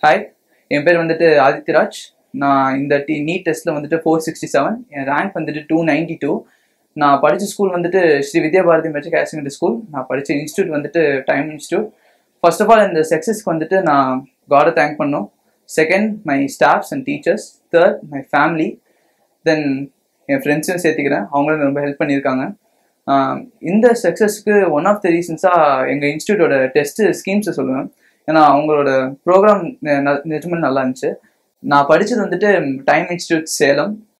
hi என் பேர் வந்துட்டு ஆதித்யராஜ் நான் இந்த டி நீட் டெஸ்ட்டில் வந்துட்டு ஃபோர் சிக்ஸ்டி செவன் என் ரேங்க் வந்துட்டு டூ நைன்டி டூ நான் படித்த ஸ்கூல் வந்துட்டு Sri Vidya Bharathi matric higher secondary school நான் படித்த இன்ஸ்டியூட் வந்துட்டு time institute first of all இந்த சக்ஸஸ்க்கு வந்துட்டு நான் காடை தேங்க் பண்ணோம் second my staffs and teachers third my family then என் ஃப்ரெண்ட்ஸையும் சேர்த்துக்கிறேன் அவங்களும் ரொம்ப ஹெல்ப் பண்ணியிருக்காங்க ஆஹ் இந்த சக்ஸஸ்க்கு ஒன் ஆஃப் த ரீசன்ஸாக எங்கள் இன்ஸ்டியூட்டோட டெஸ்ட் ஸ்கீம்ஸை சொல்லுவேன் ஏன்னா அவங்களோட ப்ரோக்ராம் நிஜமே நல்லா இருந்துச்சு நான் படித்தது வந்துட்டு டைம் இன்ஸ்டியூட் சேலம்